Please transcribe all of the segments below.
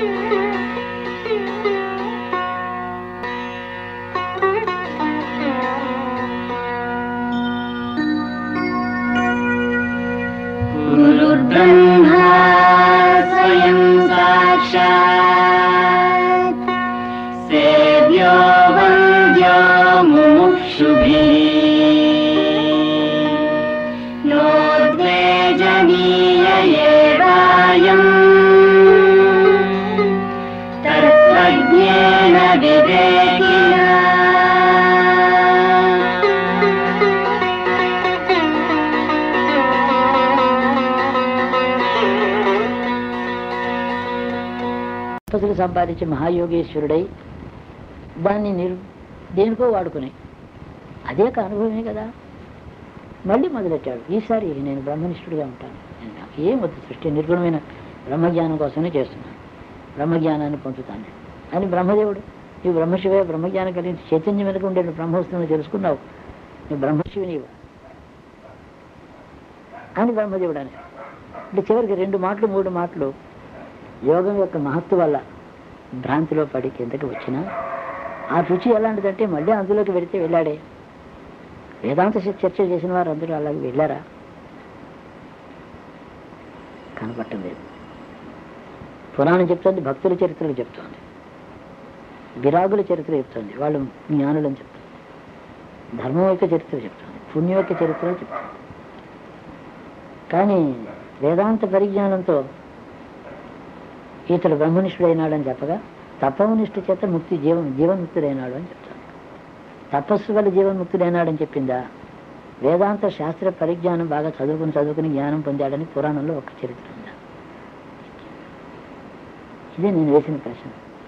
गुरुर्ब्रह्मा स्वयं साक्षात् सेव्यो वन्द्यो मुमुक्षुभिः नोद्वेजनीय एवायम् तत्त्वज्ञेन विवेकिना సంపదలు సంపాదించి మహాయోగేశ్వరుడై దాన్ని నిర్ దేనికో వాడుకుని అదే ఒక అనుభవమే కదా మళ్ళీ మొదలెట్టాడు ఈసారి నేను బ్రహ్మనిష్ఠుడిగా ఉంటాను నేను నాకు ఏం వద్దు సృష్టి నిర్గుణమైన బ్రహ్మజ్ఞానం కోసమే చేస్తున్నాను బ్రహ్మజ్ఞానాన్ని పొందుతాను నేను. అని బ్రహ్మదేవుడు ఈ బ్రహ్మశివే బ్రహ్మజ్ఞానం కలిగించి చైతన్యం వెనుక ఉండే నువ్వు బ్రహ్మవస్తువుని తెలుసుకున్నావు నువ్వు బ్రహ్మశివుని అని బ్రహ్మదేవుడు అని అంటే చివరికి రెండు మాటలు మూడు మాటలు యోగం యొక్క మహత్వ వల్ల భ్రాంతిలో పడి కిందకి వచ్చినా ఆ రుచి ఎలాంటిదంటే మళ్ళీ అందులోకి వెళితే వెళ్ళాడే వేదాంత చ- చర్చ చేసిన వారు అందరూ అలాగే వెళ్ళారా కనపడటం లేదు పురాణం చెప్తోంది భక్తుల చరిత్రలు చెప్తోంది విరాగుల చరిత్ర చెప్తోంది వాళ్ళు జ్ఞానులని చెప్తుంది ధర్మం యొక్క చరిత్ర చెప్తోంది పుణ్యం యొక్క చరిత్ర చెప్తోంది కానీ వేదాంత పరిజ్ఞానంతో ఇతడు బ్రహ్మనిష్ఠుడైనాడని చెప్పగా తపవనిష్ఠ చేత ముక్తి జీవన్ జీవన్ముక్తుడైనాడు అని చెప్తాను తపస్సు వల్ల జీవన్ముక్తుడైనాడని చెప్పిందా వేదాంత శాస్త్ర పరిజ్ఞానం బాగా చదువుకుని చదువుకుని జ్ఞానం పొందాడని పురాణంలో ఒక చరిత్ర ఉందా ఇదే నేను వేసిన ప్రశ్న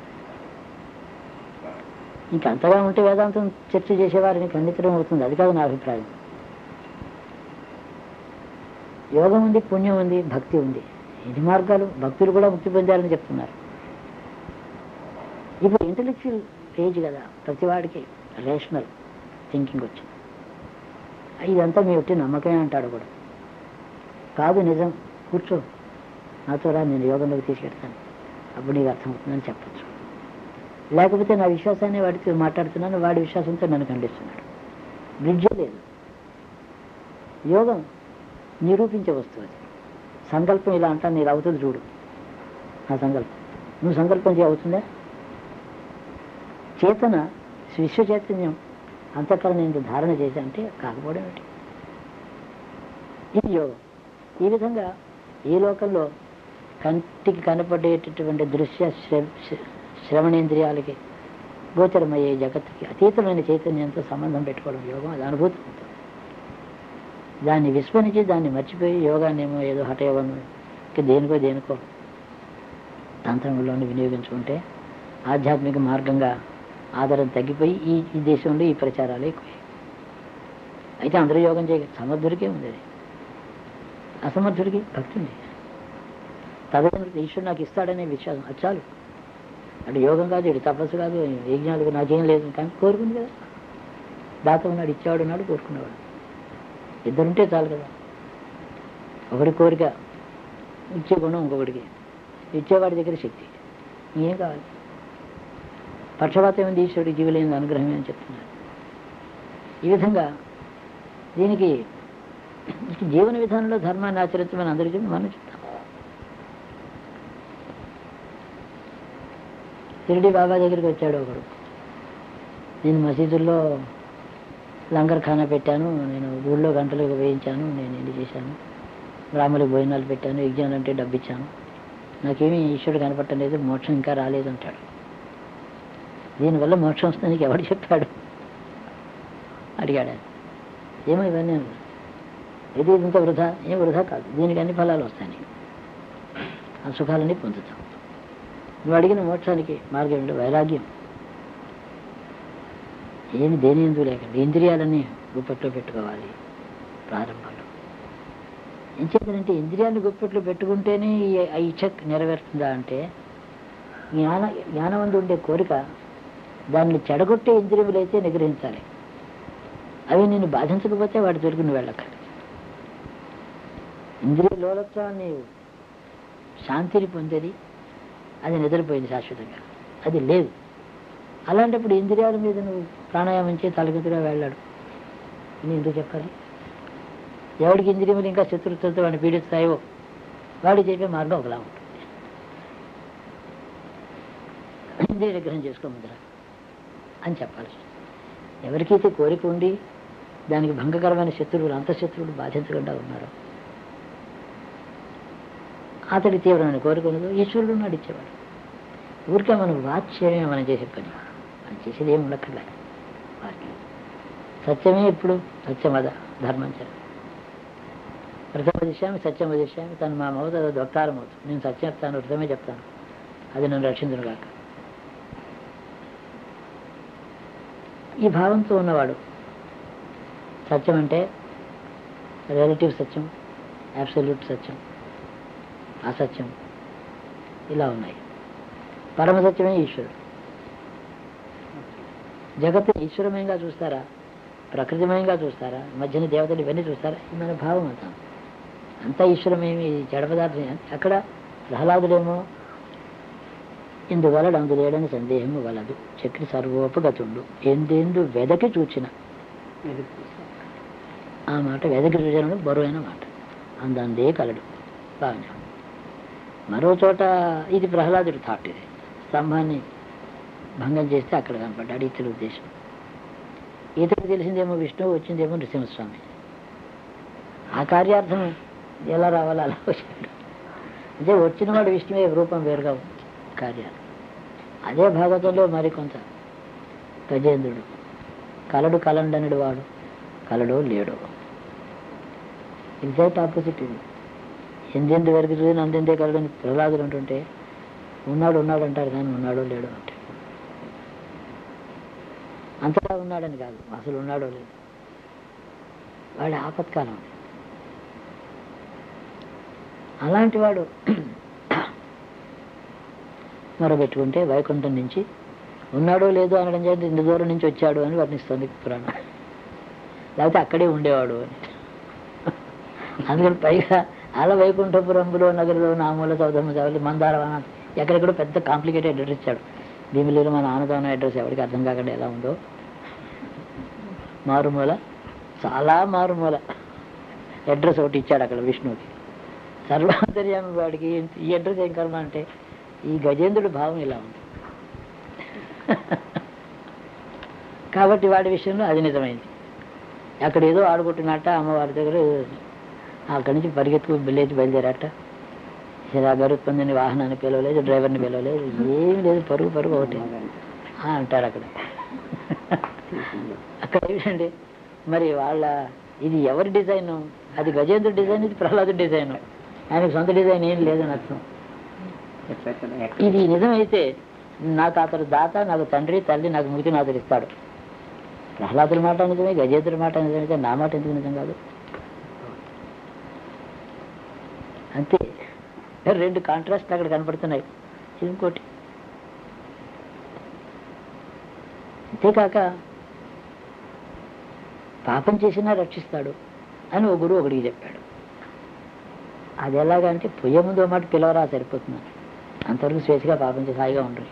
ఇంకా అంతగా ఉంటే వేదాంతం చర్చ చేసేవారిని ఖండితరం అవుతుంది అది కాదు నా అభిప్రాయం యోగం ఉంది పుణ్యం ఉంది భక్తి ఉంది ఇది మార్గాలు భక్తులు కూడా ముక్తి పొందారని చెప్తున్నారు ఇప్పుడు ఇంటలెక్చువల్ ఏజ్ కదా ప్రతివాడికి రేషనల్ థింకింగ్ వచ్చింది ఇదంతా మీ ఒట్టి నమ్మకమే అంటాడు కూడా కాదు నిజం కూర్చో నాతో రా నేను యోగంలోకి తీసుకెడతాను అప్పుడు నీకు అర్థమవుతుందని చెప్పచ్చు లేకపోతే నా విశ్వాసాన్ని వాడికి మాట్లాడుతున్నాను వాడి విశ్వాసంతో నన్ను ఖండిస్తున్నాడు బ్రిడ్జే లేదు యోగం నిరూపించే వస్తువు అది సంకల్పం ఇలా అంటా నీకు అవుతుంది చూడు నా సంకల్పం నువ్వు సంకల్పం చేయ అవుతుందా చేతన విశ్వ చైతన్యం అంతఃకరణ నేను ధారణ చేశా అంటే కాకపోవడం ఏంటి ఇది యోగం ఈ విధంగా ఈ లోకంలో కంటికి కనపడేటటువంటి దృశ్య శ్ర- శ్ర- శ్రవణేంద్రియాలకి గోచరమయ్యే జగత్తుకి అతీతమైన చైతన్యంతో సంబంధం పెట్టుకోవడం యోగం అది అనుభూతి ఉంటుంది దాన్ని విస్మరించి దాన్ని మర్చిపోయి యోగాన్నేమో ఏదో హఠయోగం దేనికో దేనికో తంత్రంలోనే వినియోగించుకుంటే ఆధ్యాత్మిక మార్గంగా ఆధారం తగ్గిపోయి ఈ ఈ దేశంలో ఈ ప్రచారాలు ఎక్కువ అయితే అందరూ యోగం చేయ సమర్థుడికే ఉంది అది అసమర్థుడికి భక్తి ఉంది తదనంతరం ఈశ్వరుడు నాకు ఇస్తాడనే విశ్వాసం అది చాలు అంటే యోగం కాదు ఇది తపస్సు కాదు యజ్ఞాలు నాకేం లేదు కానీ కోరుకుంది కదా దాత ఉన్నాడు ఇచ్చేవాడు ఉన్నాడు కోరుకునేవాడు ఇద్దరుంటే చాలు కదా ఒకటి కోరిక ఇచ్చే గుణం ఇంకొకటికి ఇచ్చేవాడి దగ్గర శక్తి ఏం కావాలి పక్షపాతం ఉంది ఈశ్వరుడి జీవులైన అనుగ్రహమే అని చెప్తున్నారు ఈ విధంగా దీనికి ఈ జీవన విధానంలో ధర్మాన్ని ఆచరించమని అందరికీ చెప్పి మనం చెప్తాం షిరిడి బాబా దగ్గరికి వచ్చాడు ఒకడు నేను మసీదుల్లో లంగర్ ఖానా పెట్టాను నేను ఊళ్ళో గంటలు వేయించాను నేను ఇది చేశాను బ్రాహ్మణులకు భోజనాలు పెట్టాను యజ్ఞాలు అంటే డబ్బు ఇచ్చాను నాకేమీ ఈశ్వరుడు కనపడటం లేదు మోక్షం ఇంకా రాలేదు అంటాడు దీనివల్ల మోక్షం వస్తుంది నీకు ఎవడు చెప్పాడు అడిగాడు ఆయన. ఏమో ఇవన్నీ అన్నాడు. ఇది ఇంత వృధా ఏం వృధా కాదు దీనికి అన్ని ఫలాలు వస్తాయి నీకు ఆ సుఖాలన్నీ పొందుతాం నువ్వు అడిగిన మోక్షానికి మార్గం ఏంటో వైరాగ్యం ఏమి దేని ఎందు లేకండి ఇంద్రియాలన్నీ గుప్పట్లో పెట్టుకోవాలి ప్రారంభంలో ఏం చేద్దంటే ఇంద్రియాన్ని గుప్పట్లో పెట్టుకుంటేనే ఈ ఆ ఇచ్చ నెరవేరుతుందా అంటే జ్ఞాన జ్ఞానవంతు ఉండే కోరిక దాన్ని చెడగొట్టే ఇంద్రియములైతే నిగ్రహించాలి అవి నిన్ను బాధించకపోతే వాడి దొరికి నువ్వు వెళ్ళక్కర్లేదు ఇంద్రియ లోలత్వాన్ని శాంతిని పొందేది అది నిద్రపోయింది శాశ్వతంగా అది లేదు అలాంటప్పుడు ఇంద్రియాల మీద నువ్వు ప్రాణాయామం చేసి తలకిందుగా వెళ్ళాడు నేను ఎందుకు చెప్పాలి ఎవడికి ఇంద్రియములు ఇంకా శత్రుత్వంతో వాడిని పీడిస్తాయో వాడు చెప్పే మార్గం ఒకలా ఉంటుంది ఇంద్రియ నిగ్రహం చేసుకో ముద్ర అని చెప్పాలి ఎవరికైతే కోరిక ఉండి దానికి భంగకరమైన శత్రువులు అంతఃశత్రువులు బాధించకుండా ఉన్నారో అతడి తీవ్రమైన కోరిక ఉన్నదో ఈశ్వరుడు ఉన్నాడు ఇచ్చేవాడు ఊరికే మనం వాచ్ చేయడమే మనం చేసే పని మనం చేసేది ఏమి ఉండక్కర్లే వాచ్. సత్యమే ఇప్పుడు సత్యమద ధర్మం చర ప్రథమ దిశామి సత్యం వదిశామి తను మా మౌత దొక్కారం అవుతుంది నేను సత్యం చెప్తాను వృతమే చెప్తాను అది నన్ను రక్షించును కాక ఈ భావంతో ఉన్నవాడు సత్యం అంటే రిలేటివ్ సత్యం అబ్సల్యూట్ సత్యం అసత్యం ఇలా ఉన్నాయి పరమ సత్యమే ఈశ్వరుడు జగత్తు ఈశ్వరమయంగా చూస్తారా ప్రకృతిమయంగా చూస్తారా మధ్యన దేవతలు ఇవన్నీ చూస్తారా ఇది మన భావం అంతా అంతా ఈశ్వరమేమి జడ పదార్థం అక్కడ ప్రహ్లాదుడేమో ఇందువలడు అందులేడని సందేహము వలదు చక్రి సర్వోపగతుండు ఎందెందు వెదకి చూచిన ఆ మాట వెదకి చూసిన బరువైన మాట అందందే కలడు బాగా మరో చోట ఇది ప్రహ్లాదుడి థాట్ ఇది స్తంభాన్ని భంగం చేస్తే అక్కడ కనపడ్డాడు ఇతడి ఉద్దేశం ఇతడికి తెలిసిందేమో విష్ణువు వచ్చిందేమో నృసింహస్వామి ఆ కార్యార్థం ఎలా రావాలో అలా వచ్చాడు అంటే వచ్చినవాడు విష్ణువే రూపం వేరుగా ఉంది కార్యాలు అదే భాగవతంలో మరి కొంత గజేంద్రుడు కలడు కలండనుడు వాడు కలడో లేడో ఎగ్జాక్ట్ ఆపోజిట్ ఇది ఎందెందు వరకు చూసి నందెందే కలడని ప్రహ్లాదులు అంటుంటే ఉన్నాడు ఉన్నాడు అంటారు కానీ ఉన్నాడో లేడో అంటే అంతటా ఉన్నాడని కాదు అసలు ఉన్నాడో లేదు వాడి ఆపత్కాలం అది. అలాంటి వాడు మొరబెట్టుకుంటే వైకుంఠం నుంచి ఉన్నాడో లేదో అనడం చేత ఇంత దూరం నుంచి వచ్చాడు అని వర్ణిస్తుంది పురాణం లేకపోతే అక్కడే ఉండేవాడు అని అందుకని పైగా అలా వైకుంఠపురంలో నగరంలో నామూల సౌదమ్మ చవలి మందారవన ఎక్కడెక్కడో పెద్ద కాంప్లికేటెడ్ అడ్రస్ ఇచ్చాడు భీమిలిలో మన ఆనదాన అడ్రస్ ఎవరికి అర్థం కాకుండా ఎలా ఉందో మారుమూల చాలా మారుమూల అడ్రస్ ఒకటి ఇచ్చాడు అక్కడ విష్ణువుకి సర్వాంతర్యామి వాడికి ఈ అడ్రస్ ఏం కర్మ అంటే ఈ గజేంద్రుడి భావం ఇలా ఉంది కాబట్టి వాడి విషయంలో అది నిజమైంది అక్కడ ఏదో ఆడుకుంటున్నట్ట అమ్మవారి దగ్గర అక్కడి నుంచి పరిగెత్తుకు బిల్లేసి బయలుదేరట ఇలా గరుత్పందిని వాహనాన్ని పిలవలేదు డ్రైవర్ని పిలవలేదు ఏమి లేదు పరుగు పరుగు ఒకటి ఆ, అంటారు అక్కడ అక్కడ ఏంటంటే మరి వాళ్ళ ఇది ఎవరి డిజైన్ అది గజేంద్రుడి డిజైన్ ఇది ప్రహ్లాదు డిజైన్ ఆయనకు సొంత డిజైన్ ఏం లేదని అర్థం ఇది నిజమైతే నాకు అతడు దాత నాకు తండ్రి తల్లి నాకు ముక్తినాథుడు ఇస్తాడు ప్రహ్లాదుల మాట నిజమే గజేంద్రుడి మాట నిజమైతే నా మాట ఎందుకు నిజం కాదు అంతే రెండు కాంట్రాస్ట్ అక్కడ కనపడుతున్నాయి ఇది ఇంకోటి అంతేకాక పాపం చేసినా రక్షిస్తాడు అని ఒక గురువు ఒకడికి చెప్పాడు అది ఎలాగంటే పొయ్యే ముందు ఓ మాట పిలవరా సరిపోతుంది అంతవరకు స్వేచ్ఛగా పాపం చేసి హాయిగా ఉండరు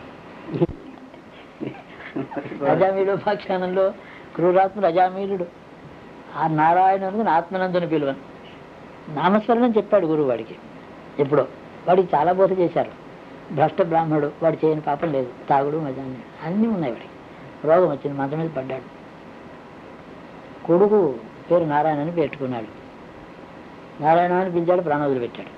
అజామీలు ఉపాఖ్యానంలో క్రూరాత్ముడు అజామీలుడు ఆ నారాయణునికి ఆత్మనందుని పిలువను నామస్మరణం చెప్పాడు గురువు వాడికి ఎప్పుడో వాడికి చాలా బోధ చేశారు భ్రష్ట బ్రాహ్మడు వాడు చేయని పాపం లేదు తాగుడు మజాన్ని అన్నీ ఉన్నాయి వాడికి రోగం వచ్చింది మంచం మీద పడ్డాడు కొడుకు పేరు నారాయణ అని పెట్టుకున్నాడు నారాయణ అని పిలిచాడు ప్రాణోదులు పెట్టాడు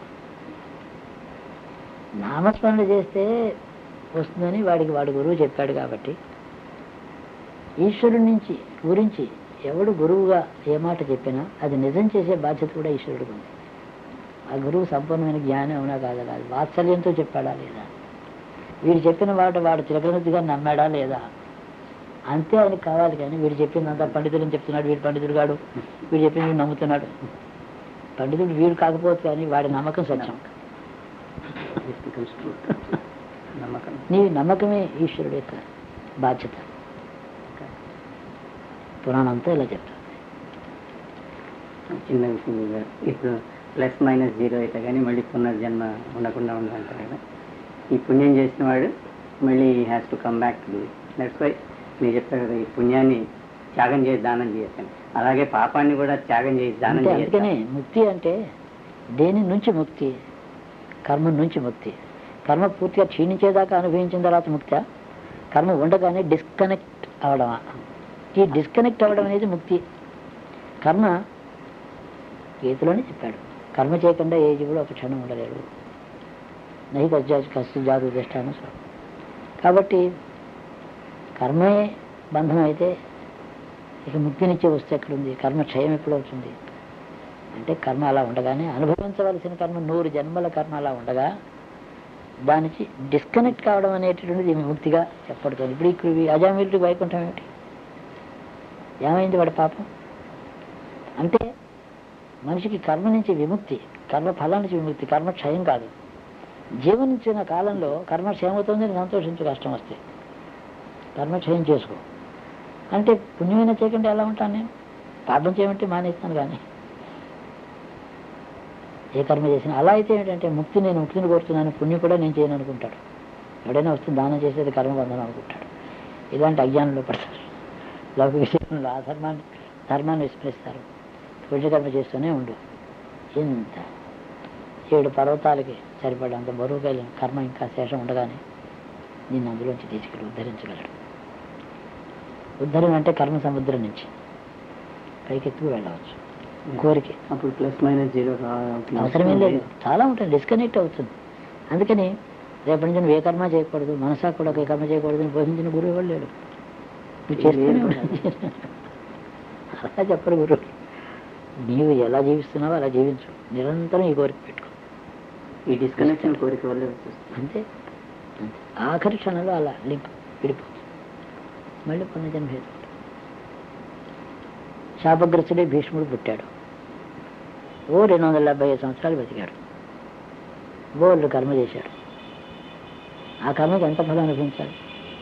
నామస్మరణ చేస్తే వస్తుందని వాడికి వాడి గురువు చెప్పాడు కాబట్టి ఈశ్వరుడి నుంచి గురించి ఎవడు గురువుగా ఏ మాట చెప్పినా అది నిజం చేసే బాధ్యత కూడా ఈశ్వరుడికి ఉంది ఆ గురువు సంపూర్ణమైన జ్ఞానం అవునా కాదా కాదు వాత్సల్యంతో చెప్పాడా లేదా వీడు చెప్పిన మాట వాడు తిరగనదిగా నమ్మాడా లేదా అంతే ఆయనకి కావాలి కానీ వీడు చెప్పిందంతా పండితులని చెప్తున్నాడు వీడు పండితుడు కాడు వీడు చెప్పింది వీడు నమ్ముతున్నాడు పండితుడు వీడు కాకపోవచ్చు కానీ వాడి నమ్మకం సత్యం నమ్మకం నీ నమ్మకమే ఈశ్వరుడు యొక్క బాధ్యత పురాణం అంతా ఇలా చెప్తారు చిన్న విషయం ఇది. ఇప్పుడు ప్లస్ మైనస్ జీరో అయితే కానీ మళ్ళీ పునర్జన్మ ఉండకుండా ఉండాలంటారు కదా ఈ పుణ్యం చేసిన వాడు మళ్ళీ has to come back to that's why మీరు చెప్పారు కదా ఈ పుణ్యాన్ని త్యాగం చేసి దానం చేయొచ్చని అలాగే పాపాన్ని కూడా త్యాగం చేసి దానం అంటే చేయొచ్చు అందుకనే ముక్తి అంటే దేని నుంచి ముక్తి కర్మ నుంచి ముక్తి కర్మ పూర్తిగా క్షీణించేదాకా అనుభవించిన తర్వాత ముక్త కర్మ ఉండగానే డిస్కనెక్ట్ అవడమా ఈ డిస్కనెక్ట్ అవ్వడం అనేది ముక్తి కర్మ గీతలోనే చెప్పాడు కర్మ చేయకుండా ఏ జీవుడు ఒక క్షణం ఉండలేడు నహి కజ్జా కస్తు జాదు దృష్టాను కాబట్టి కర్మే బంధం అయితే ఇక ముక్తినిచ్చే వస్తువు ఎక్కడుంది కర్మ క్షయం ఎప్పుడవుతుంది అంటే కర్మ అలా ఉండగానే అనుభవించవలసిన కర్మ నూరు జన్మల కర్మ అలా ఉండగా దానికి డిస్కనెక్ట్ కావడం అనేటటువంటిది విముక్తిగా చెప్పబడుతుంది ఇప్పుడు ఇక్కడ ఈ అజామిలుడికి వైకుంఠం ఏమిటి ఏమైంది వాడి పాపం అంటే మనిషికి కర్మ నుంచి విముక్తి కర్మ ఫలం నుంచి విముక్తి కర్మ క్షయం కాదు జీవనించిన కాలంలో కర్మ క్షయమవుతుందని సంతోషించు కష్టం వస్తే కర్మ క్షయం చేసుకో అంటే పుణ్యమైన చేయకుండా ఎలా ఉంటాను నేను పాపం చేయమంటే మానేస్తాను కానీ ఏ కర్మ చేసినా అలా అయితే ఏంటంటే ముక్తి నేను ముక్తిని కోరుతున్నాను పుణ్యం కూడా నేను చేయను అనుకుంటాడు ఎవడైనా వస్తే దానం చేసేది కర్మ బంధనం అనుకుంటాడు ఇలాంటి అజ్ఞానంలో పడతారు లౌకిక విషయంలో ఆ ధర్మాన్ని ధర్మాన్ని విస్మరిస్తారు పుణ్యకర్మ చేస్తూనే ఉండు ఇంత ఏడు పర్వతాలకి సరిపడంత బరువు కలిగిన కర్మ ఇంకా శేషం ఉండగానే నిన్ను అందులోంచి తీసుకెళ్ళి ఉద్ధరించగలడు ఉద్ధరణ అంటే కర్మ సముద్రం నుంచి పైకెత్తుకు వెళ్ళవచ్చు కోరిక అప్పుడు ప్లస్ మైనస్ జీరో అవసరమే లేదు చాలా ఉంటుంది డిస్కనెక్ట్ అవుతుంది అందుకని రేపటి నుంచి నువ్వు ఏ కర్మ చేయకూడదు మనసా కూడా ఏ కర్మ చేయకూడదు అని బోధించిన గురువు ఎవరు లేడు నువ్వు చేస్తూనే ఉండాలి. అలా చెప్పరు గురువు నీవు ఎలా జీవిస్తున్నావో అలా జీవించు నిరంతరం ఈ కోరిక పెట్టుకో ఈ డిస్కనెక్షన్ కోరిక వల్ల వస్తుంది అంతే అంతే ఆఖరి క్షణంలో అలా లింక్ విడిపోతుంది మళ్ళీ పునర్జన్మ హేతు శాపగ్రస్తుడే భీష్ముడు పుట్టాడు ఓ రెండు వందల డెబ్బై ఐదు సంవత్సరాలు బతికాడు బోళ్ళు కర్మ చేశాడు ఆ కర్మకి ఎంత ఫలం అనుభవించాలి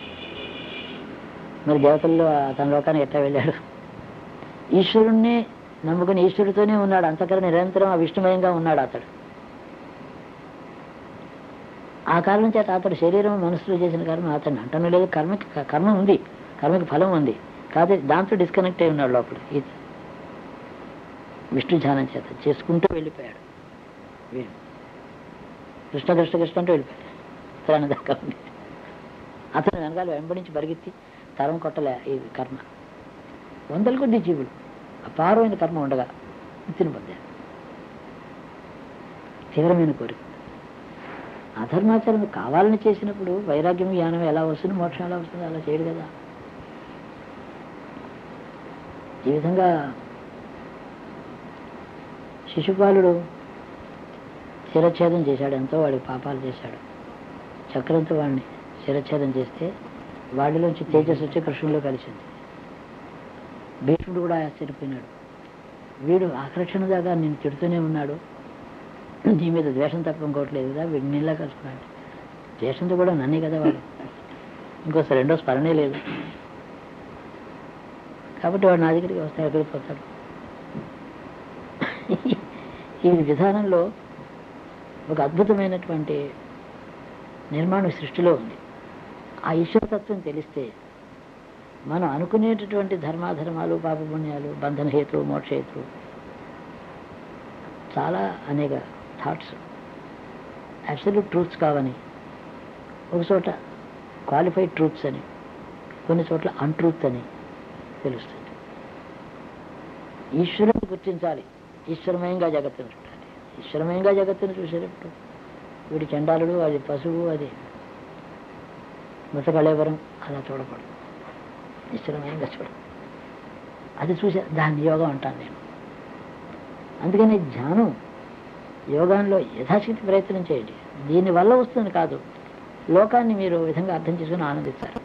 మరి దేవతల్లో తన లోకానికి ఎట్లా వెళ్ళాడు ఈశ్వరుణ్ణి నమ్ముకుని ఈశ్వరుడితోనే ఉన్నాడు అంతకర నిరంతరం ఆ విష్ణుమయంగా ఉన్నాడు అతడు ఆ కారణం చేత అతడు శరీరం మనసులో చేసిన కర్మ అతన్ని అంటను లేదు కర్మకి కర్మ ఉంది కర్మకి ఫలం ఉంది కాదు దాంతో డిస్కనెక్ట్ అయి ఉన్నాడు లోపల ఈ విష్ణు ధ్యానం చేత చేసుకుంటూ వెళ్ళిపోయాడు వీడు కృష్ణ కృష్ణ కృష్ణ అంటూ వెళ్ళిపోయాడు ఉత్తరాయణ దాకా ఉంది అతను వెనకాల వెంబడించి పరిగెత్తి తరం కొట్టలే ఈ కర్మ వందల కొద్ది జీవులు అపారమైన కర్మ ఉండగా ముక్తిని పొందారు తీవ్రమైన కోరిక అధర్మాచరణ కావాలని చేసినప్పుడు వైరాగ్యం జ్ఞానం ఎలా వస్తుంది మోక్షం ఎలా వస్తుంది అలా చేయడు కదా ఈ విధంగా శిశుపాలుడు శిరఛేదం చేశాడు ఎంతో వాడికి పాపాలు చేశాడు చక్రంతో వాడిని శిరఛేదం చేస్తే వాడిలోంచి తేజస్సు వచ్చి కృష్ణులో కలిసింది భీష్ముడు కూడా ఆశ్చర్యపోయినాడు వీడు ఆకర్షణ దాకా నేను తిడుతూనే ఉన్నాడు నీ మీద ద్వేషం తప్ప ఇంకోట్లేదు కదా వీడు నీళ్ళ కలుసుకున్నాడు ద్వేషంతో కూడా నన్నే కదా వాడు ఇంకోసారి రెండో స్మరణే లేదు కాబట్టి వాడు నా దగ్గరికి వస్తే ఎక్కడికి పోతాడు ఈ విధానంలో ఒక అద్భుతమైనటువంటి నిర్మాణం సృష్టిలో ఉంది ఆ ఈశ్వరతత్వం తెలిస్తే మనం అనుకునేటటువంటి ధర్మాధర్మాలు పాపపుణ్యాలు బంధనహేతు మోక్షహేతు చాలా అనేక థాట్స్ అబ్సల్యూట్ ట్రూత్స్ కావని ఒక చోట క్వాలిఫైడ్ ట్రూత్స్ అని కొన్ని చోట్ల అన్ట్రూత్ అని తెలుస్తుంది ఈశ్వరుని గుర్తించాలి ఈశ్వరమయంగా జగత్తును చూడాలి ఈశ్వరమయంగా జగత్తును చూసేటప్పుడు వీడి చండాలుడు అది పశువు అది మృతకళేవరం అలా చూడకూడదు ఈశ్వరమయంగా చూడ అది చూసే దాన్ని యోగం అంటాను నేను అందుకని ధ్యానం యోగాల్లో యథాశక్తి ప్రయత్నం చేయండి దీని వల్ల వస్తుంది కాదు లోకాన్ని మీరు ఈ విధంగా అర్థం చేసుకుని ఆనందిస్తారు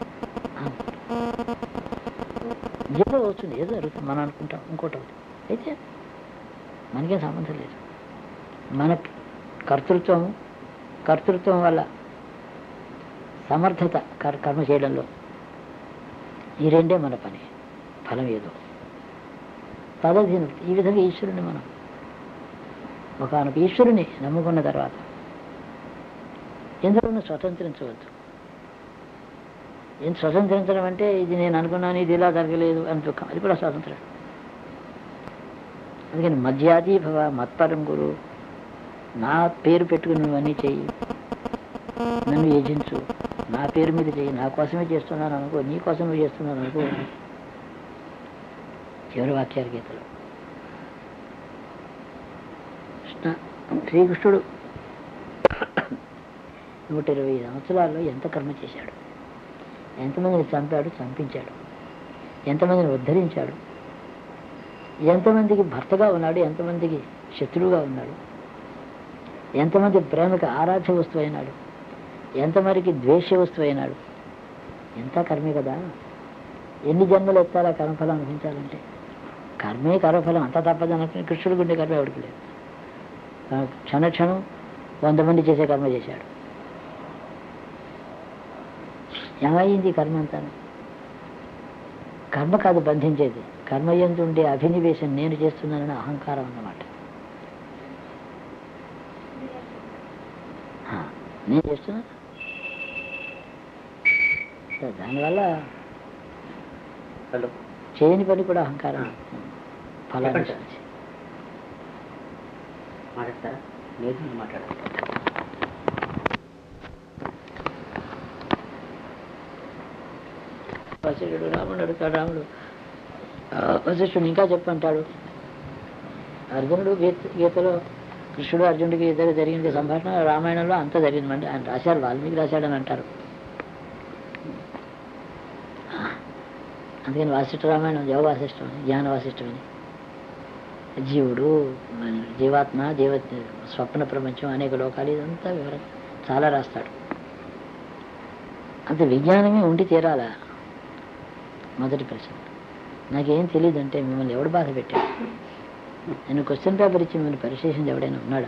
ఏదో వస్తుంది ఏదో జరుగుతుంది మనం అనుకుంటాం ఇంకోటి అవుతుంది అయితే మనకేం సంబంధం లేదు మన కర్తృత్వం కర్తృత్వం వల్ల సమర్థత కర్- కర్మ చేయడంలో ఈ రెండే మన పని ఫలం ఏదో తదధీనం ఈ విధంగా ఈశ్వరుని మనం ఒకనొక ఈశ్వరుని నమ్ముకున్న తర్వాత ఎందులోనూ స్వతంత్రించవద్దు ఏం స్వతంత్రించడం అంటే ఇది నేను అనుకున్నాను ఇది ఇలా జరగలేదు అని దుఃఖం అది కూడా స్వాతంత్రం అందుకని మధ్యాది భవ మత్పరం గురు నా పేరు పెట్టుకుని నువ్వు అన్నీ చెయ్యి నన్ను యజించు నా పేరు మీద చెయ్యి నా కోసమే చేస్తున్నాను అనుకో నీ కోసం నువ్వు చేస్తున్నాను అనుకో చివరి వాక్యాలు గీతలు కృష్ణ శ్రీకృష్ణుడు నూట ఇరవై సంవత్సరాల్లో ఎంత కర్మ చేశాడు ఎంతమందిని చంపాడు చంపించాడు ఎంతమందిని ఉద్ధరించాడు ఎంతమందికి భర్తగా ఉన్నాడు ఎంతమందికి శత్రువుగా ఉన్నాడు ఎంతమంది ప్రేమకి ఆరాధ్య వస్తువు అయినాడు ఎంతమందికి ద్వేష వస్తువు అయినాడు ఎంత కర్మే కదా ఎన్ని జన్మలు ఎత్తారా కర్మఫలం అనిపించాలంటే కర్మే కర్మఫలం అంత తప్పదు అనుకుని కృష్ణుడు గుండె కర్మ ఎవరికి లేదు ఆ క్షణ క్షణం వంద మంది చేసే కర్మ చేశాడు ఏమైంది ఈ కర్మ అంతా కర్మ కాదు బంధించేది కర్మ ఎందు ఉండే అభినివేశం నేను చేస్తున్నానని అహంకారం అన్నమాట ఆ, నేను చేస్తున్నా సో దానివల్ల హలో చేయని పని కూడా అహంకారం ఫలాన్ని చెప్పండి. ఇస్తుంది. మాట్లాడతారా లేదు మాట్లాడాలి వశిష్ఠుడు రాముడు అడుగుతాడు రాముడు "ఆ, వశిష్ఠుడు ఇంకా చెప్పంటాడు అర్జునుడు గీత గీతలో కృష్ణుడు అర్జునుడికి ఇద్దరు జరిగింది సంభాషణ రామాయణంలో అంతా జరిగింది అంటే ఆయన రాశారు వాల్మీకి రాశాడని అంటారు అందుకని వాసిష్ఠ రామాయణం జవ వాసిష్టం జ్ఞాన వాసిష్టం అని జీవుడు మన జీవాత్మ జీవ స్వప్న ప్రపంచం అనేక లోకాలు ఇదంతా వివరం చాలా రాస్తాడు అంత విజ్ఞానమే ఉండి తీరాలా మొదటి ప్రశ్న నాకేం తెలియదంటే మిమ్మల్ని ఎవడు బాధ పెట్టాడు నేను క్వశ్చన్ పేపర్ ఇచ్చి మిమ్మల్ని పరిశీలించి ఎవడైనా ఉన్నాడా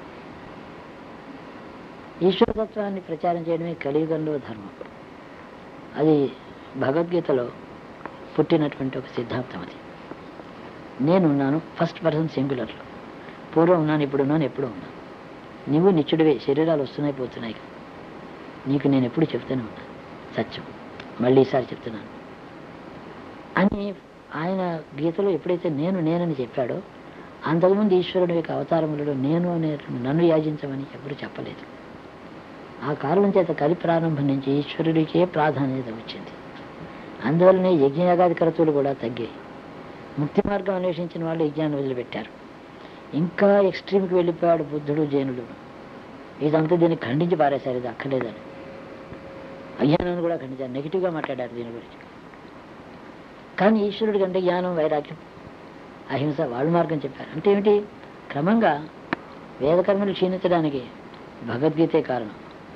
ఈశ్వరతత్వాన్ని ప్రచారం చేయడమే కలియుగంలో ధర్మం అది భగవద్గీతలో పుట్టినటువంటి ఒక సిద్ధాంతం అది నేనున్నాను ఫస్ట్ పర్సన్ సింగులర్లో పూర్వం ఉన్నాను ఇప్పుడు ఉన్నాను ఎప్పుడు ఉన్నాను నువ్వు నిత్యుడివే శరీరాలు వస్తున్నాయి పోతున్నాయి నీకు నేను ఎప్పుడు చెప్తూనే ఉన్నాను సత్యం మళ్ళీ ఈసారి చెప్తున్నాను అని ఆయన గీతలో ఎప్పుడైతే నేను నేనని చెప్పాడో అంతకుముందు ఈశ్వరుడు యొక్క అవతారములలో నేను అనే నన్ను యాజించమని ఎప్పుడు చెప్పలేదు ఆ కారణం చేత కలి ప్రారంభం నుంచి ఈశ్వరుడికే ప్రాధాన్యత వచ్చింది అందువల్లనే యజ్ఞయాగాది కరతులు కూడా తగ్గాయి ముక్తి మార్గం అన్వేషించిన వాళ్ళు యజ్ఞాన్ని వదిలిపెట్టారు ఇంకా ఎక్స్ట్రీమ్కి వెళ్ళిపోయాడు బుద్ధుడు జైనుడు ఇదంతా దీన్ని ఖండించి పారేశారు ఇది అక్కర్లేదని అజ్ఞానాన్ని కూడా ఖండించారు నెగిటివ్గా మాట్లాడారు దీని గురించి కానీ ఈశ్వరుడి కంటే జ్ఞానం వైరాగ్యం అహింస వాళ్ళ మార్గం చెప్పారు అంటే ఏమిటి క్రమంగా వేదకర్మలు క్షీణించడానికి భగవద్గీతే కారణం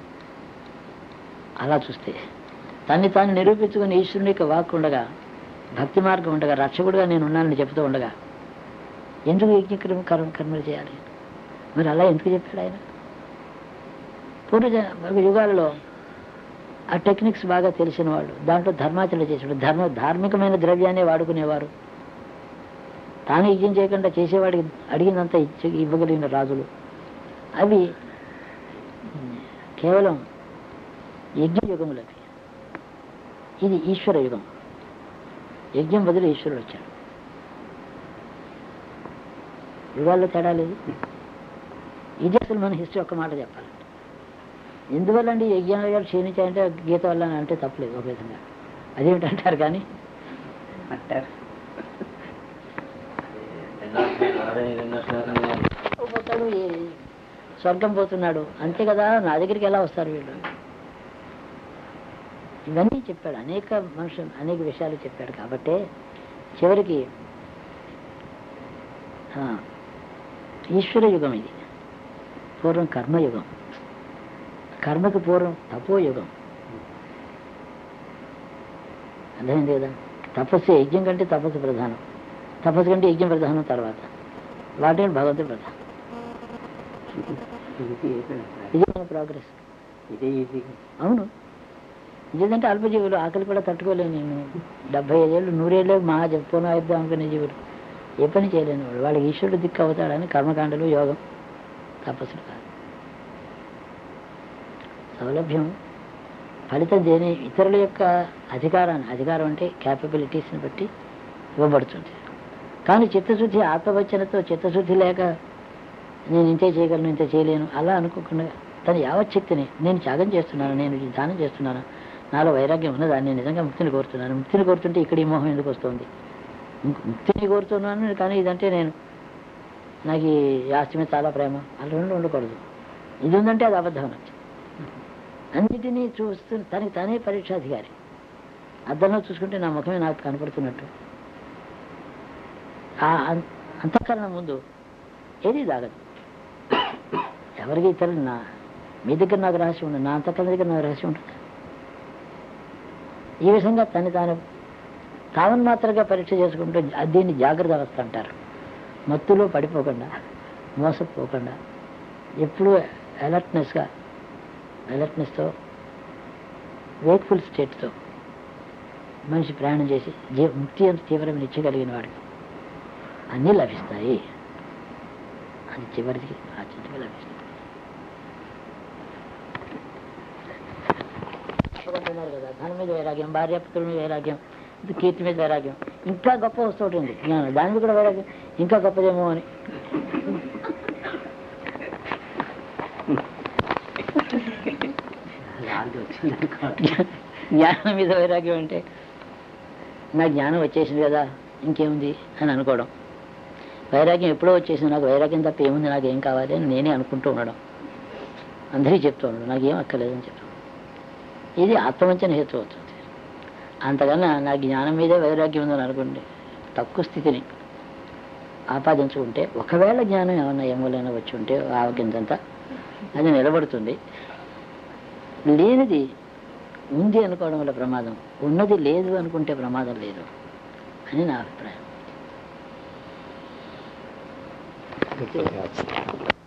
అలా చూస్తే తన్ని తాను నిరూపించుకుని ఈశ్వరుని యొక్క వాక్ ఉండగా భక్తి మార్గం ఉండగా రక్షకుడుగా నేను ఉన్నానని చెప్తూ ఉండగా ఎందుకు యజ్ఞక్రమ కర్మ కర్మలు చేయాలి మరి అలా ఎందుకు చెప్పాడు ఆయన పూర్వ జ- యుగాలలో ఆ టెక్నిక్స్ బాగా తెలిసిన వాళ్ళు దాంట్లో ధర్మాచరణ చేసేవాడు ధర్మ ధార్మికమైన ద్రవ్యాన్ని వాడుకునేవారు తాను యజ్ఞం చేయకుండా చేసేవాడికి అడిగినంత ఇచ్చి ఇవ్వగలిగిన రాజులు అవి ఉమ్, కేవలం యజ్ఞ యుగములు అవి ఇది ఈశ్వర యుగం యజ్ఞం బదులు ఈశ్వరుడు వచ్చాడు యుగాల్లో తేడా లేదు ఇది అసలు మన హిస్టరీ ఒక్క మాట చెప్పాలంటే ఎందువల్ల అండి యజ్ఞాలు క్షీణించాయంటే గీత వల్ల అని అంటే తప్పలేదు ఒక విధంగా అదేమిటంటారు కానీ అంటారు పోతాడు ఏ- స్వర్గం పోతున్నాడు అంతే కదా నా దగ్గరికి ఎలా వస్తారు వీళ్ళు ఇవన్నీ చెప్పాడు అనేక మనుషులు అనేక విషయాలు చెప్పాడు కాబట్టే చివరికి ఆ, ఈశ్వర యుగం ఇది పూర్వం కర్మయుగం కర్మకు పూర్వం తపోయుగం అర్థమైంది కదా తపస్సు యజ్ఞం కంటే తపస్సు ప్రధానం తపస్సు కంటే యజ్ఞం ప్రధానం తర్వాత వాటి భగవంతుడు ప్రధానం ఇది ఏదో- ఇది మన ప్రోగ్రెస్ ఇదే ఈజీ అవును ఇదేంటంటే అల్పజీవులు ఆకలి కూడా తట్టుకోలేను నేను డెబ్బై ఐదేళ్ళు నూరేళ్ళు మా చెప్పుకోను అయిద్దాం అనుకునే జీవుడు ఏ పని చేయలేని వాడు వాళ్ళకి ఈశ్వరుడు దిక్కు అవుతాడని కర్మకాండలు యోగం తపస్సులు కాదు సౌలభ్యం ఫలితం దేని ఇతరుల యొక్క అధికారాన్ని అధికారం అంటే క్యాపబిలిటీస్ని బట్టి ఇవ్వబడుతుంది కానీ చిత్తశుద్ధి ఆత్మవచనతో చిత్తశుద్ధి లేక నేను ఇంతే చేయగలను ఇంత చేయలేను అలా అనుకోకుండా తన యావచ్చక్తిని నేను త్యాగం చేస్తున్నాను నేను ఈ దానం చేస్తున్నాను నాలో వైరాగ్యం ఉన్నదా నేను నిజంగా ముక్తిని కోరుతున్నాను ముక్తిని కోరుతుంటే ఇక్కడ ఈ మోహం ఎందుకు వస్తుంది ఇంక ముక్తిని కోరుతున్నాను కానీ ఇదంటే నేను నాకు ఈ ఆస్తి మీద చాలా ప్రేమ అలా రెండు ఉండకూడదు ఇది ఉందంటే అది అబద్ధం నాకు అన్నిటినీ చూస్తూ తనకి తానే పరీక్షాధికారి అద్దంలో చూసుకుంటే నా ముఖమే నాకు కనపడుతున్నట్టు ఆ అం- అంతఃకరణ ముందు ఏది దాగదు ఎవరికి ఇతరులు నా మీ దగ్గర నాకు రహస్యం ఉండదు నా అంతఃకరణ దగ్గర నాకు రహస్యం ఉంటుంది ఈ విధంగా తను తాను తావన్ మాత్రంగా పరీక్ష చేసుకుంటూ జా- దీన్ని జాగ్రత్త అవస్థ అంటారు మత్తులో పడిపోకుండా మోసపోకుండా ఎప్పుడూ అలర్ట్నెస్గా అలర్ట్నెస్తో వేక్ఫుల్ స్టేట్తో మనిషి ప్రయాణం చేసి జీ ముక్తి అంత తీవ్రమైన ఇచ్చగలిగిన వాడికి అన్నీ లభిస్తాయి అది చివరికి ఆచరించగా లభిస్తుంది అనుకుంటున్నారు కదా ధనం మీద వైరాగ్యం భార్య పుత్రుల మీద వైరాగ్యం ఇది కీర్తి మీద వైరాగ్యం ఇంకా గొప్ప వస్తుంటుంది ఉంది జ్ఞానం దాని మీద కూడా వైరాగ్యం ఇంకా గొప్పదేమో అని రాదు వచ్చింది జ్ఞానం మీద వైరాగ్యం అంటే నా జ్ఞానం వచ్చేసింది కదా ఇంకేముంది అని అనుకోవడం వైరాగ్యం ఎప్పుడో వచ్చేసింది నాకు వైరాగ్యం తప్ప ఏముంది నాకు ఏం కావాలి అని నేనే అనుకుంటూ ఉండడం అందరికీ చెప్తూ ఉండడం నాకు ఏం అక్కర్లేదని చెప్పడం ఇది ఆత్మవంచన హేతు అవుతుంది అంతకన్నా నా జ్ఞానం మీదే వైరాగ్యం ఉందని అనుకోండి తక్కువ స్థితిని ఆపాదించుకుంటే ఒకవేళ జ్ఞానం ఏమన్నా ఏమోలైనా వచ్చి ఉంటే ఆవగింతంతా అది నిలబడుతుంది లేనిది ఉంది అనుకోవడం వల్ల ప్రమాదం ఉన్నది లేదు అనుకుంటే ప్రమాదం లేదు అని నా అభిప్రాయం